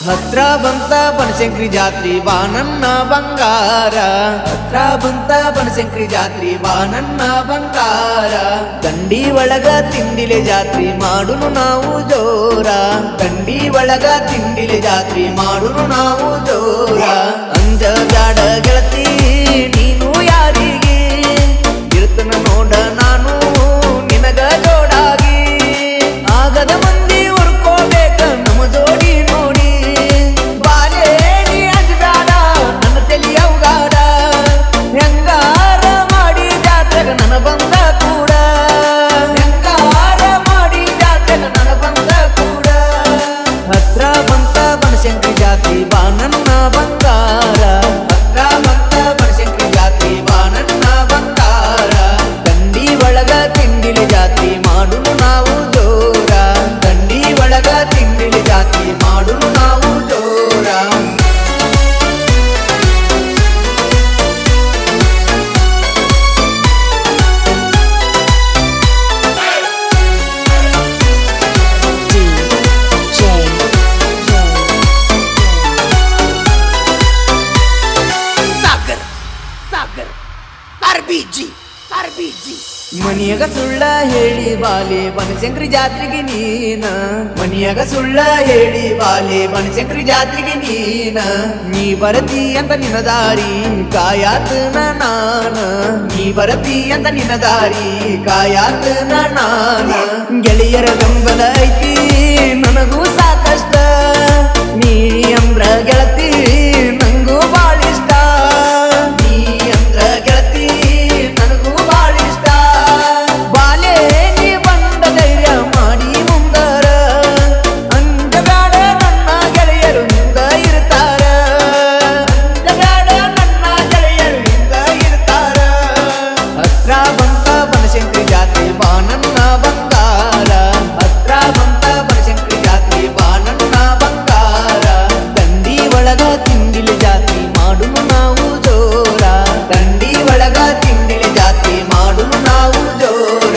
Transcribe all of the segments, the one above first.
ಹತ್ರ ಬಂತ ಬನಶಂಕರಿ ಜಾತ್ರಿ ಬಾ ನನ್ನ ಬಂಗಾರ ಹತ್ರ ಬಂತ ಬನಶಂಕರಿ ಜಾತ್ರಿ ಬಾ ನನ್ನ ಬಂಗಾರ ದಂಡಿ ಒಳಗ ತಿಂಡಿಲೆ ಜಾತ್ರಿ ಮಾಡುನು ನಾವು ಜೋರ ದಂಡಿ ಒಳಗ ತಿಂಡಿಲೆ ಜಾತ್ರಿ ಮಾಡುನು ನಾವು ಜೋರ ಅಂಜ ಬ್ಯಾಡ ಗೆಳತಿ ನೀನು ಯಾರಿಗೆ ಇರ್ತನ ನೋಡ ನಾನು ನಿನಗ ಜೋಡಾಗಿ ಆಗದ ಮಂದಿ ಉರ್ಕೋಬೇಕ ನಮ್ಮ ಜೋಡಿ ನೋಡಿ ಬಾಲೆ ನೀ ಅಂಜಬೇಡ ನನ್ನ ತಲಿ ಅವಗಾಡ ಹೆಂಗಾರ ಮಾಡಿ ಜಾತ್ರೆಗ ನನ್ನ ಬಂದ ಕೂಡ ಹೆಂಗಾರ ಮಾಡಿ ಜಾತ್ರೆಗ ನನ್ನ ಬಂದ ಕೂಡ ಹತ್ರ ಬಂತ ಬನಶಂಕರಿ ಜಾತಿ ಬಾ ನನ್ನ ಬಂಗಾರ ಹತ್ರ ಬಂತ ಬನಶಂಕರಿ ಜಾತಿ ಬಾ ನನ್ನ ಬಂಗಾರ ದಂಡಿ ಒಳಗ ತಿಂಡಿಲಿ ಜಾತಿ ಮಾಡುನು ನಾವು ಜೋರ ದಂಡಿ ಒಳಗ ತಿಂಡಿಲಿ ಜಾತಿ ಮಾಡುನು ನಾವು ಜೋರ सागर सागर आरबीजी आरबीजी ಮನಿಯಾಗ ಸುಳ್ಳ ಹೇಳಿ ಬಾಲೆ ಬನಶಂಕರಿ ಜಾತ್ರೆಗೆ ನೀನ ಮನಿಯಾಗ ಸುಳ್ಳ ಹೇಳಿ ಬಾಲೆ ಬನಶಂಕರಿ ಜಾತ್ರೆಗೆ ನೀನ ನೀ ಬರತಿ ಅಂತ ನಿನ್ನ ದಾರಿ ಕಾಯಾತನ ನಾನ ನೀ ಬರತಿ ಅಂತ ನಿನ್ನ ದಾರಿ ಕಾಯಾತನ ನಾನ ಗೆಳೆಯರ ಬೆಂಬಲ ಐತಿ ನನಗೂ ಸಾಕಷ್ಟ ನೀ ಅಂದ್ರ ಗೆಳತಿ ನಂಗೂ ಬಾಳಿಷ್ಟ ನೀ ಅಂದ್ರ ಗೆಳತಿ ನನಗೂ ಬಾಳಿಷ್ಟ ಬಾಲೆ ನೀ ಬಂದ ಧೈರ್ಯ ಮಾಡಿ ಮುಂದರ ಅಂಜಬೇಡ ನನ್ನ ಗೆಳೆಯರು ಹಿಂದ ಇರ್ತಾರ ಅಂಜಬೇಡ ನನ್ನ ಗೆಳೆಯರು ಹಿಂದ ಇರ್ತಾರ ಹತ್ರ ಬಂತ ಬನಶಂಕರಿ ಜಾತಿ ಬಾ ನನ್ನ ಬಂಗಾರ ಹತ್ರ ಬಂತ ಬನಶಂಕರಿ ಜಾತಿ ಬಾ ನನ್ನ ಬಂಗಾರ ದಂಡಿ ಒಳಗ ತಿಂಡಿಲಿ ಜಾತಿ ಮಾಡುನು ನಾವು ಜೋರ ದಂಡಿ ಒಳಗ ತಿಂಡಿಲಿ ಜಾತಿ ಮಾಡುನು ನಾವು ಜೋರ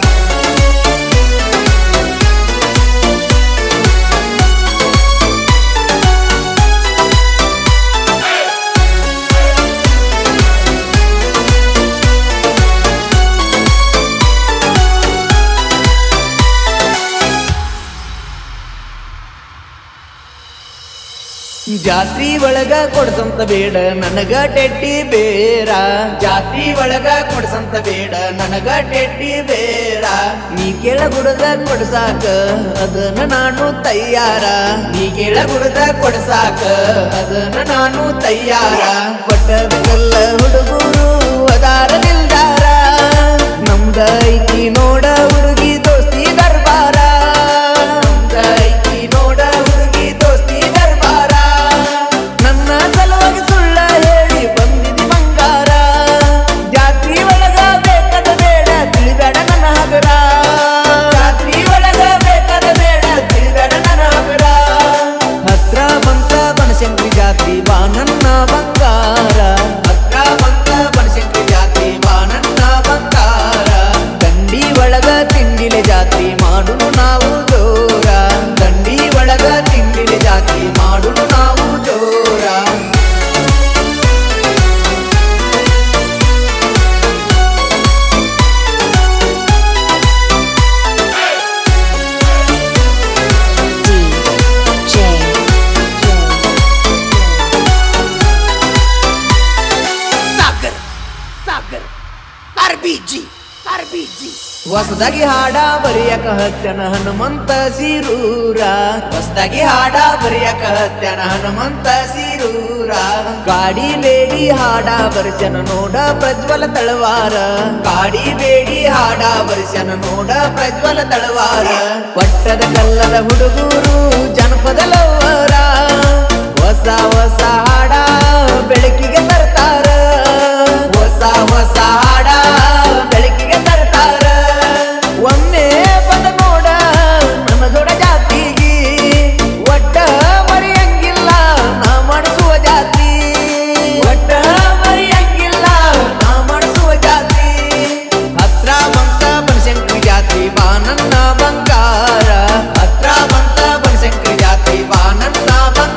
ಜಾತ್ರಿ ಒಳಗ ಕೊಡ್ಸಂತ ಬೇಡ ನನಗ ಟೆಟ್ಟಿ ಬೇರ ಜಾತ್ರಿ ಒಳಗ ಕೊಡ್ಸಂತ ಬೇಡ ನನಗ ಟೆಟ್ಟಿ ಬೇರ ನೀ ಕೇಳ ಗುಡದ ಕೊಡ್ಸಾಕ ಅದನ್ನ ನಾನು ತಯ್ಯಾರ ನೀ ಕೇಳ ಗುಡದ ಕೊಡ್ಸಾಕ ಅದನ್ನ ನಾನು ತಯ್ಯಾರ ಕೊಟ್ಟಬೇಕಲ್ಲ ಹುಡುಗರು ಅದಾರ ನಿಲ್ದಾರ ನಮ್ದ ಐತಿ ನೋಡ ಹುಡುಗಿ ದೋಸ್ತಿ ದರ್ಬಾರ ನಮ್ದ ಐತಿ ನೋಡ ಹುಡುಗಿ ದೋಸ್ತಿ ದರ್ಬಾರ ನನ್ನ ಸಲುವಾಗಿ ಸುಳ್ಳ ಹೇಳಿ ಬಂದಿದಿ ಬಂಗಾರ ಜಾತ್ರಿ ಒಳಗ ಬೇಕಾದ ಬೇಡ ತಿಳಿಬೇಡ ನನ್ನ ಹಗರ ಜಾತ್ರಿ ಒಳಗ ಬೇಕಾದ ಬೇಡ ತಿಳಿಬೇಡ ನನ್ನ ಹಗರ ಹತ್ರ ಬಂತ ಬನಶಂಕರಿ ಜಾತ್ರಿ ಬಾ ನನ್ನ ಬಂಗಾರ ಹತ್ರ ಬಂತ ಬನಶಂಕರಿ ಜಾತ್ರಿ ಬಾ ನನ್ನ ಬಂಗಾರ ದಂಡಿ ಒಳಗ ತಿಂಡಿಲೆ ಜಾತ್ರಿ ಮಾಡುನು ನಾವು ಜೋರ ದಂಡಿ ಒಳಗ ತಿಂಡಿಲೆ ಜಾತ್ರಿ ಮಾಡುನು ನಾವು ಜೋರ सागर सागर आरबीजी आरबीजी ಹೊಸದಾಗಿ ಹಾಡ ಬರೆಯಕ ಹತ್ಯನ ಹನುಮಂತ ಸಿರೂರ ಹೊಸದಾಗಿ ಹಾಡ ಬರೆಯಕ ಹತ್ಯನ ಹನುಮಂತ ಸಿರೂರ ಗಾಡಿ ಬೇಡಿ ಹಾಡ ಬರ್ಜನ ನೋಡ ಪ್ರಜ್ವಲ ತಳವಾರ ಗಾಡಿ ಬೇಡಿ ಹಾಡ ಬರ್ಜನ ನೋಡ ಪ್ರಜ್ವಲ ತಳವಾರ ಪಟ್ಟದ ಕಲ್ಲದ ಹುಡುಗರು ಜನಪದ ಲವರ ಹೊಸ ಹೊಸ ಹಾಡ ಬೆಳಕಿಗೆ ತರ್ತಾರ ಹೊಸ ಹೊಸ ಹಾಡ ಬೆಳಕಿಗೆ ತರ್ತಾರ ಒಮ್ಮೆ ಬಂದ ನೋಡ ನಮ್ಮ ದೊಡ್ಡ ಜಾತಿಗೆ ಒಟ್ಟ ಮರೆಯಂಗಿಲ್ಲ ನಾ ಮಾಡಿಸುವ ಜಾತಿ ಒಟ್ಟ ಮರೆಯಂಗಿಲ್ಲ ನಾ ಮಾಡಿಸುವ ಜಾತಿ ಹತ್ರ ಬಂತ ಬನಶಂಕರಿ ಜಾತಿ ಬಾ ನನ್ನ ಬಂಗಾರ ಹತ್ರ ಬಂತ ಬನಶಂಕರಿ ಜಾತಿ ಬಾ ನನ್ನ ಬಂಗಾರ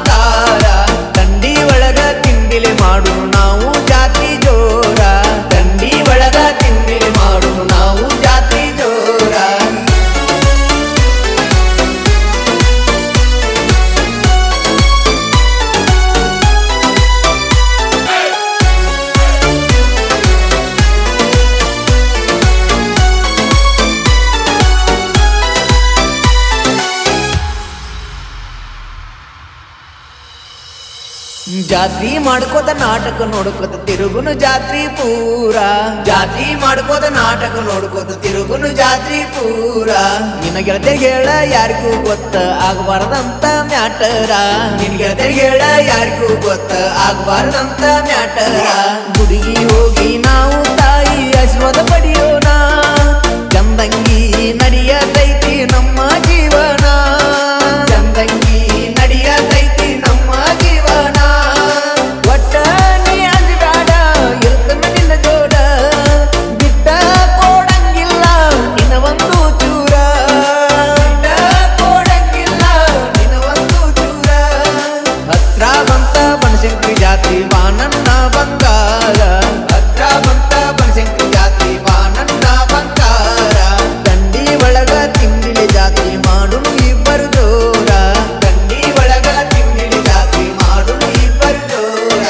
ಜಾತ್ರಿ ಮಾಡ್ಕೋತ ನಾಟಕ ನೋಡ್ಕೋತ ತಿರುಗುನು ಜಾತ್ರಿ ಪೂರ ಜಾತ್ರಿ ಮಾಡ್ಕೋತ ನಾಟಕ ನೋಡ್ಕೋತ ತಿರುಗುನು ಜಾತ್ರಿ ಪೂರ ನಿನ್ನ ಗೆಳತಿಯರಿಗೆ ಹೇಳ ಯಾರಿಗೂ ಗೊತ್ತ ಆಗಬಾರದಂತ ಮ್ಯಾಟರ ನಿನ್ ಗೆಳತಿಯರಿಗೆ ಹೇಳ ಯಾರಿಗೂ ಗೊತ್ತ ಆಗಬಾರದಂತ ಮ್ಯಾಟರ ಗುಡಿಗೆ ಹೋಗಿ ನಾವು ತಾಯಿ ಆಶೀರ್ವಾದ ಪಡೆಯೋಣ ಚಂದಂಗಿ ನಡೆಯತೈತಿ ನಮ್ಮ ಜೀವನ ಚಂದಂಗಿ ನಡೆಯತೈತಿ ನಮ್ಮ ಜೀವನ ಒಟ್ಟ ನೀ ಅಂಜಬೇಡ ಇರ್ತನ ನಿನ್ನ ಜೋಡ ಬಿಟ್ಟ ಕೊಡಂಗಿಲ್ಲ ನಿನ್ನ ಒಂದು ಚೂರ ಬಿಟ್ಟ ಕೊಡಂಗಿಲ್ಲ ನಿನ್ನ ಒಂದು ಚೂರ ಹತ್ರ ಬಂತ ಬನಶಂಕರಿ ಜಾತ್ರಿ ಬಾ ನನ್ನ ಬಂಗಾರ ಹತ್ರ ಬಂತ ಬನಶಂಕರಿ ಜಾತ್ರಿ ಬಾ ನನ್ನ ಬಂಗಾರ ದಂಡಿ ಒಳಗ ತಿಂಡಿಲಿ ಜಾತ್ರಿ ಮಾಡುನು ಇಬ್ಬರು ಜೋರ ದಂಡಿ ಒಳಗ ತಿಂಡಿಲಿ ಜಾತ್ರಿ ಮಾಡುನು ಇಬ್ಬರು ಜೋರ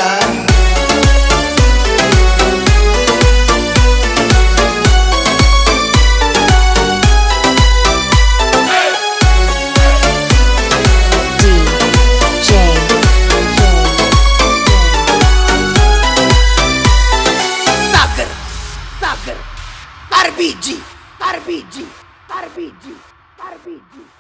Sagar Sagar RBG RBG RBG RBG